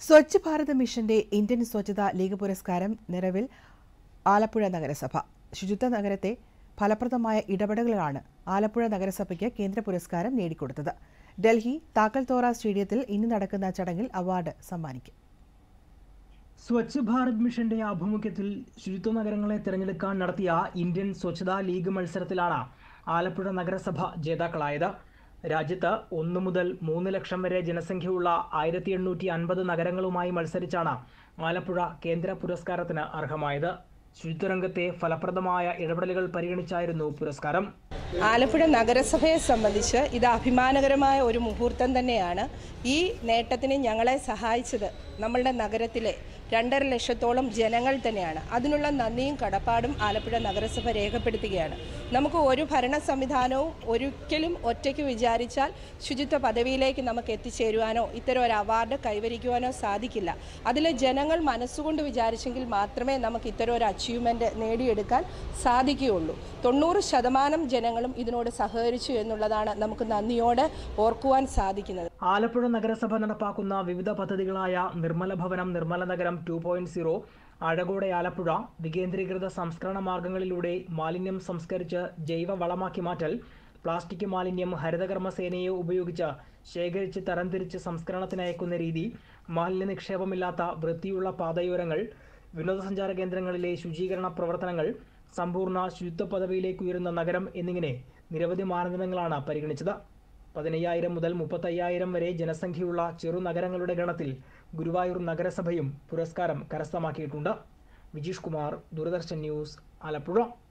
സ്വച്ഛ് ഭാരത് മിഷന്റെ Indian Swachhata league പുരസ്കാരം നിറവിൽ ആലപ്പുഴ നഗരസഭ ശുചിത്വ നഗരത്തെ ഫലപ്രദമായ ഇടപെടലുകളാണ് ആലപ്പുഴ നഗരസഭയ്ക്ക് കേന്ദ്ര പുരസ്കാരം നേടിക്കൊടുത്തത് ഡൽഹി താക്കൽത്തോറ സ്റ്റേഡിയത്തിൽ ഇന്ന് നടക്കുന്ന ചടങ്ങിൽ അവാർഡ് സമ്മാനിക്കും സ്വച്ഛ് ഭാരത് മിഷന്റെ ആഭിമുഖ്യത്തിൽ ശുചിത്വ നഗരങ്ങളെ തിരഞ്ഞെടുക്കാൻ നടത്തിയ ഇന്ത്യൻ സ്വച്ഛതാ ലീഗ് മത്സരത്തിലാണ് ആലപ്പുഴ നഗരസഭ ജേതാക്കളായത് രാജ്യത്ത് ഒന്നു മുതൽ മൂന്ന് ലക്ഷം വരെ ജനസംഖ്യയുള്ള ആയിരത്തി എണ്ണൂറ്റി അൻപത് നഗരങ്ങളുമായി മത്സരിച്ചാണ് ആലപ്പുഴ കേന്ദ്ര പുരസ്കാരത്തിന് അർഹമായത് ശുചിത്വരംഗത്തെ ഫലപ്രദമായ ഇടപെടലുകൾ പരിഗണിച്ചായിരുന്നു പുരസ്കാരം ആലപ്പുഴ നഗരസഭയെ സംബന്ധിച്ച് ഇത് അഭിമാനകരമായ ഒരു മുഹൂർത്തം തന്നെയാണ് ഈ നേട്ടത്തിന് ഞങ്ങളെ സഹായിച്ചത് നമ്മളുടെ നഗരത്തിലെ രണ്ടര ലക്ഷത്തോളം ജനങ്ങൾ തന്നെയാണ് അതിനുള്ള നന്ദിയും കടപ്പാടും ആലപ്പുഴ നഗരസഭ രേഖപ്പെടുത്തുകയാണ് നമുക്ക് ഒരു ഭരണ സംവിധാനവും ഒരിക്കലും ഒറ്റയ്ക്ക് വിചാരിച്ചാൽ ശുചിത്വ പദവിയിലേക്ക് നമുക്ക് എത്തിച്ചേരുവാനോ ഇത്തരം ഒരു അവാർഡ് കൈവരിക്കുവാനോ സാധിക്കില്ല അതിൽ ജനങ്ങൾ മനസ്സുകൊണ്ട് വിചാരിച്ചെങ്കിൽ മാത്രമേ നമുക്ക് ഇത്തരം ഒരു അച്ചീവ്മെൻറ്റ് നേടിയെടുക്കാൻ സാധിക്കുകയുള്ളൂ തൊണ്ണൂറ് ശതമാനം ജനങ്ങളും ഇതിനോട് സഹകരിച്ചു എന്നുള്ളതാണ് നമുക്ക് നന്ദിയോടെ ഓർക്കുവാൻ സാധിക്കുന്നത് ആലപ്പുഴ നഗരസഭ നടപ്പാക്കുന്ന വിവിധ പദ്ധതികളായ നിർമ്മല ഭവനം നിർമ്മല നഗരം ടു പോയിന്റ് സീറോ അഴകോടെ ആലപ്പുഴ വികേന്ദ്രീകൃത സംസ്കരണ മാർഗങ്ങളിലൂടെ മാലിന്യം സംസ്കരിച്ച് ജൈവ വളമാക്കി മാറ്റൽ പ്ലാസ്റ്റിക് മാലിന്യം ഹരിതകർമ്മ സേനയെ ഉപയോഗിച്ച് ശേഖരിച്ച് തരംതിരിച്ച് സംസ്കരണത്തിന് അയക്കുന്ന രീതി മാലിന്യ നിക്ഷേപമില്ലാത്ത വൃത്തിയുള്ള പാതയോരങ്ങൾ വിനോദസഞ്ചാര കേന്ദ്രങ്ങളിലെ ശുചീകരണ പ്രവർത്തനങ്ങൾ സമ്പൂർണ്ണ ശുചിത്വ പദവിയിലേക്ക് ഉയരുന്ന നഗരം എന്നിങ്ങനെ നിരവധി മാനദണ്ഡങ്ങളാണ് പരിഗണിച്ചത് പതിനയ്യായിരം മുതൽ മുപ്പത്തയ്യായിരം വരെ ജനസംഖ്യയുള്ള ചെറുനഗരങ്ങളുടെ ഗണത്തിൽ ഗുരുവായൂർ നഗരസഭയും പുരസ്കാരം കരസ്ഥമാക്കിയിട്ടുണ്ട് വിജീഷ് കുമാർ ദൂരദർശൻ ന്യൂസ് ആലപ്പുഴ